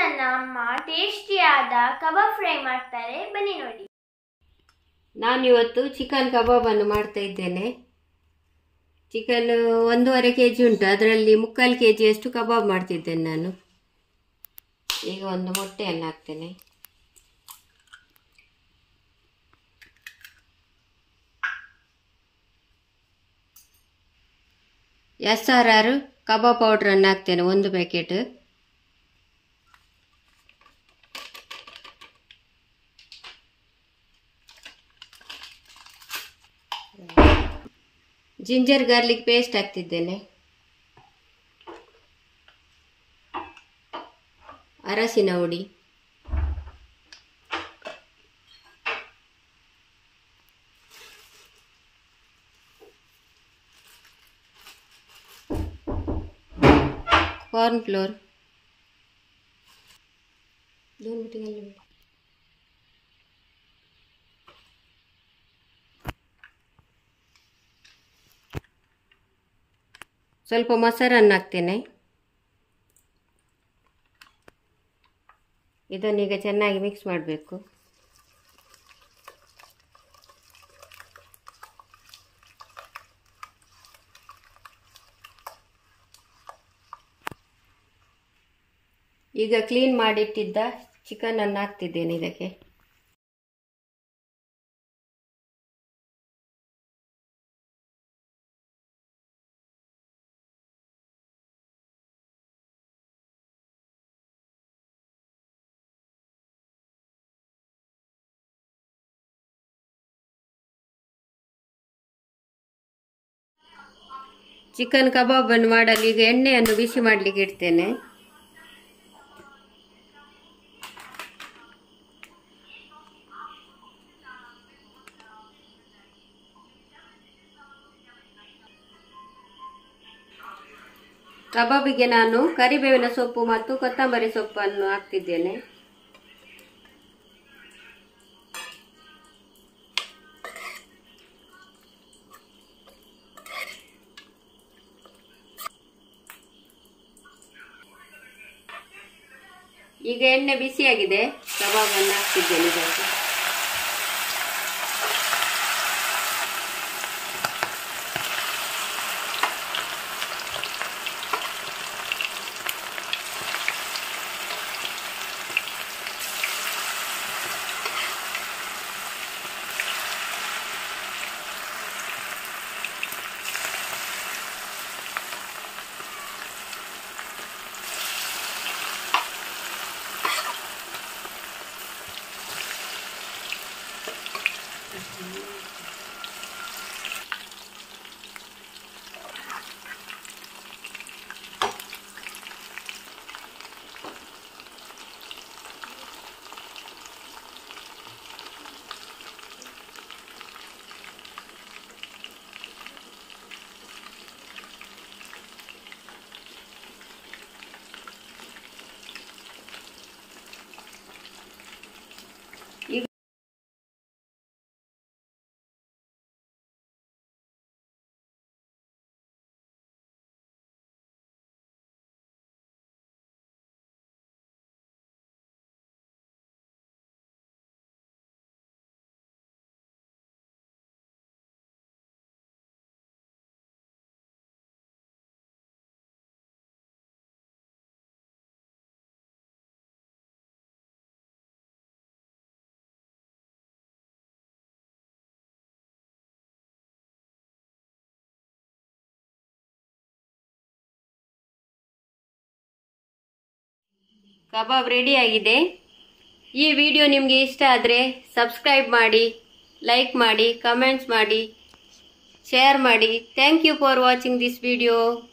ನನ್ನ ಅಮ್ಮ ಟೇಸ್ಟಿಯಾದ ಕಬಾಬ್ ಫ್ರೈ ಮಾಡ್ತಾರೆ ಬನ್ನಿ ನೋಡಿ ನಾನಿವತ್ತು ಚಿಕನ್ ಕಬಾಬನ್ನು ಮಾಡ್ತಾ ಇದ್ದೇನೆ ಚಿಕನ್ ಒಂದೂವರೆ ಕೆ ಜಿ ಉಂಟು ಅದರಲ್ಲಿ ಮುಕ್ಕಾಲು ಕೆ ಜಿಯಷ್ಟು ಕಬಾಬ್ ಮಾಡ್ತಿದ್ದೇನೆ ನಾನು ಈಗ ಒಂದು ಮೊಟ್ಟೆಯನ್ನು ಹಾಕ್ತೇನೆ ಎಸ್ ಆರ್ ಆರ್ ಕಬಾಬ್ ಪೌಡ್ರನ್ನು ಹಾಕ್ತೇನೆ ಒಂದು ಪ್ಯಾಕೆಟ್ ಜಿಂಜರ್ ಗಾರ್ಲಿಕ್ ಪೇಸ್ಟ್ ಹಾಕ್ತಿದ್ದೇನೆ ಅರಸಿನ ಹುಡಿ ಕಾರ್ನ್ ಫ್ಲೋರ್ दोन मिनटं घालले मी. ಸ್ವಲ್ಪ ಮೊಸರನ್ನು ಹಾಕ್ತೇನೆ ಇದನ್ನೀಗ ಚೆನ್ನಾಗಿ ಮಿಕ್ಸ್ ಮಾಡಬೇಕು ಈಗ ಕ್ಲೀನ್ ಮಾಡಿಟ್ಟಿದ್ದ ಚಿಕನನ್ನು ಹಾಕ್ತಿದ್ದೇನೆ ಇದಕ್ಕೆ ಚಿಕನ್ ಕಬಾಬನ್ನು ಮಾಡಲು ಈಗ ಎಣ್ಣೆಯನ್ನು ಬಿಸಿ ಮಾಡಲಿಕ್ಕೆ ಇಡ್ತೇನೆ ಕಬಾಬಿಗೆ ನಾನು ಕರಿಬೇವಿನ ಸೊಪ್ಪು ಮತ್ತು ಕೊತ್ತಂಬರಿ ಸೊಪ್ಪನ್ನು ಹಾಕ್ತಿದ್ದೇನೆ ಈಗ ಎಣ್ಣೆ ಬಿಸಿಯಾಗಿದೆ ಕಬಾಬನ್ನು ಹಾಕ್ತಿದ್ದೇನೆ ಇದಕ್ಕೆ ಕಬಾಬ್ ರೆಡಿ ಆಗಿದೆ ಈ ವಿಡಿಯೋ ನಿಮಗೆ ಇಷ್ಟ ಆದರೆ ಸಬ್ಸ್ಕ್ರೈಬ್ ಮಾಡಿ ಲೈಕ್ ಮಾಡಿ ಕಮೆಂಟ್ಸ್ ಮಾಡಿ ಶೇರ್ ಮಾಡಿ thank you for watching this video